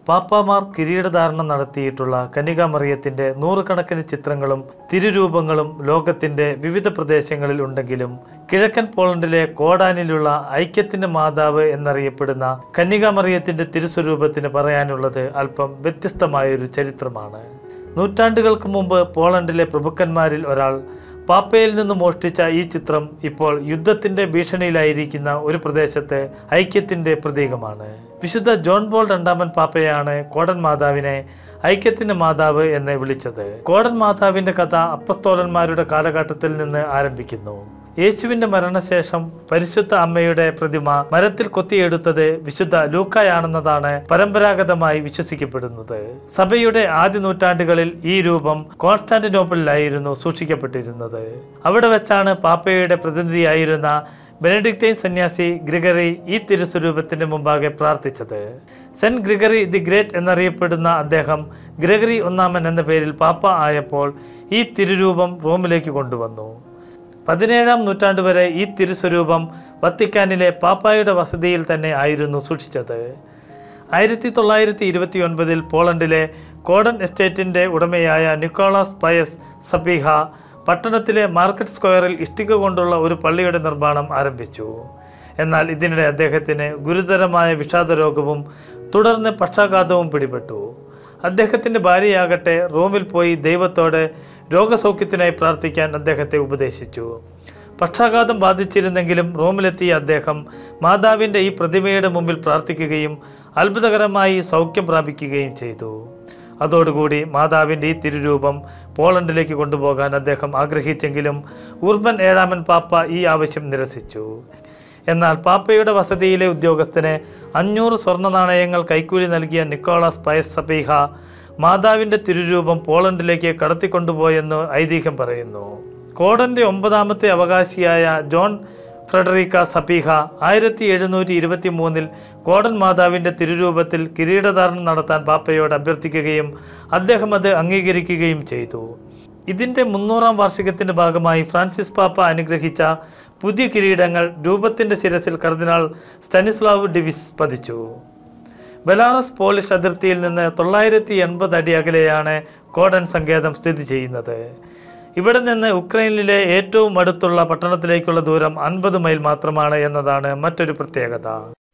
പാപ്പാമാർ കിരീടധാരണം നടത്തിയിട്ടുള്ള കന്യകാമറിയത്തിന്റെ നൂറുകണക്കിന് ചിത്രങ്ങളും തിരുരൂപങ്ങളും ലോകത്തിന്റെ വിവിധ പ്രദേശങ്ങളിൽ ഉണ്ടെങ്കിലും കിഴക്കൻ പോളണ്ടിലെ കോഡാനിലുള്ള ഐക്യത്തിന്റെ മാതാവ് എന്നറിയപ്പെടുന്ന കന്യകാമറിയത്തിന്റെ തിരുസ്വരൂപത്തിന് പറയാനുള്ളത് അല്പം വ്യത്യസ്തമായൊരു ചരിത്രമാണ് നൂറ്റാണ്ടുകൾക്ക് മുമ്പ് പോളണ്ടിലെ പ്രഭുക്കന്മാരിൽ ഒരാൾ പാപ്പയിൽ നിന്ന് മോഷ്ടിച്ച ഈ ചിത്രം ഇപ്പോൾ യുദ്ധത്തിന്റെ ഭീഷണിയിലായിരിക്കുന്ന ഒരു പ്രദേശത്തെ ഐക്യത്തിന്റെ പ്രതീകമാണ് വിശുദ്ധ ജോൺ പോൾ രണ്ടാമൻ പാപ്പയാണ് കോടൻ മാതാവിനെ ഐക്യത്തിന്റെ മാതാവ് എന്ന് വിളിച്ചത് കോടൻ മാതാവിന്റെ കഥ അപ്പസ്തോലന്മാരുടെ കാലഘട്ടത്തിൽ നിന്ന് ആരംഭിക്കുന്നു യേശുവിന്റെ മരണശേഷം പരിശുദ്ധ അമ്മയുടെ പ്രതിമ മരത്തിൽ കൊത്തിയെടുത്തത് വിശുദ്ധ ലൂക്കായാണെന്നതാണ് പരമ്പരാഗതമായി വിശ്വസിക്കപ്പെടുന്നത് സഭയുടെ ആദ്യ നൂറ്റാണ്ടുകളിൽ ഈ രൂപം കോൺസ്റ്റാന്റിനോപ്പിളിലായിരുന്നു സൂക്ഷിക്കപ്പെട്ടിരുന്നത് അവിടെ വെച്ചാണ് പാപ്പയുടെ പ്രതിനിധിയായിരുന്ന ബെനഡിക്റ്റൈൻ സന്യാസി ഗ്രിഗറി ഈ തിരുസ്വരൂപത്തിന്റെ മുമ്പാകെ പ്രാർത്ഥിച്ചത് സെന്റ് ഗ്രിഗറി ദി ഗ്രേറ്റ് എന്നറിയപ്പെടുന്ന അദ്ദേഹം ഗ്രിഗറി ഒന്നാമൻ എന്ന പേരിൽ പാപ്പ ആയപ്പോൾ ഈ തിരുരൂപം റോമിലേക്ക് കൊണ്ടുവന്നു പതിനേഴാം നൂറ്റാണ്ട് വരെ ഈ തിരുസ്വരൂപം വത്തിക്കാനിലെ പാപ്പായുടെ വസതിയിൽ തന്നെ ആയിരുന്നു സൂക്ഷിച്ചത് ആയിരത്തി തൊള്ളായിരത്തി ഇരുപത്തി ഒൻപതിൽ പോളണ്ടിലെ കോഡൻ എസ്റ്റേറ്റിൻ്റെ ഉടമയായ നിക്കോളാസ് പയസ് സബീഹ പട്ടണത്തിലെ മാർക്കറ്റ് സ്ക്വയറിൽ ഇഷ്ടിക കൊണ്ടുള്ള ഒരു പള്ളിയുടെ നിർമ്മാണം ആരംഭിച്ചു എന്നാൽ ഇതിനിടെ അദ്ദേഹത്തിന് ഗുരുതരമായ വിഷാദരോഗവും തുടർന്ന് പക്ഷാഘാതവും പിടിപെട്ടു അദ്ദേഹത്തിൻ്റെ ഭാര്യയാകട്ടെ റോമിൽ പോയി ദൈവത്തോട് രോഗസൗഖ്യത്തിനായി പ്രാർത്ഥിക്കാൻ അദ്ദേഹത്തെ ഉപദേശിച്ചു പക്ഷാഘാതം ബാധിച്ചിരുന്നെങ്കിലും റോമിലെത്തിയ അദ്ദേഹം മാതാവിൻ്റെ ഈ പ്രതിമയുടെ മുമ്പിൽ പ്രാർത്ഥിക്കുകയും അത്ഭുതകരമായി സൗഖ്യം പ്രാപിക്കുകയും ചെയ്തു അതോടുകൂടി മാതാവിൻ്റെ ഈ തിരുരൂപം പോളണ്ടിലേക്ക് കൊണ്ടുപോകാൻ അദ്ദേഹം ആഗ്രഹിച്ചെങ്കിലും ഉർബൻ ഏഴാമൻ പാപ്പ ഈ ആവശ്യം നിരസിച്ചു എന്നാൽ പാപ്പയുടെ വസതിയിലെ ഉദ്യോഗസ്ഥന് അഞ്ഞൂറ് സ്വർണ്ണ നാണയങ്ങൾ കൈക്കൂലി നൽകിയ നിക്കോളാസ് പയസ് സബീഹ മാതാവിൻ്റെ തിരുരൂപം പോളണ്ടിലേക്ക് കടത്തിക്കൊണ്ടുപോയെന്ന് ഐതിഹ്യം പറയുന്നു കോഡന്റെ ഒമ്പതാമത്തെ അവകാശിയായ ജോൺ ഫ്രെഡറിക്ക സബീഹ ആയിരത്തി എഴുന്നൂറ്റി ഇരുപത്തി മൂന്നിൽ കോഡൻ മാതാവിൻ്റെ തിരുരൂപത്തിൽ കിരീടധാരണം നടത്താൻ പാപ്പയോട് അഭ്യർത്ഥിക്കുകയും അദ്ദേഹം അത് അംഗീകരിക്കുകയും ചെയ്തു ഇതിൻ്റെ മുന്നൂറാം വാർഷികത്തിൻ്റെ ഭാഗമായി ഫ്രാൻസിസ് പാപ്പ അനുഗ്രഹിച്ച പുതിയ കിരീടങ്ങൾ രൂപത്തിൻ്റെ ശിരസിൽ കർദിനാൾ സ്റ്റനിസ്ലാവ് ഡിവിസ് പതിച്ചു ബെലാറസ് പോളിഷ് അതിർത്തിയിൽ നിന്ന് തൊള്ളായിരത്തി എൺപത് അടി അകലെയാണ് കോഡൻ സങ്കേതം സ്ഥിതി ചെയ്യുന്നത് ഇവിടെ നിന്ന് ഉക്രൈനിലെ ഏറ്റവും അടുത്തുള്ള പട്ടണത്തിലേക്കുള്ള ദൂരം അൻപത് മൈൽ മാത്രമാണ് എന്നതാണ് മറ്റൊരു പ്രത്യേകത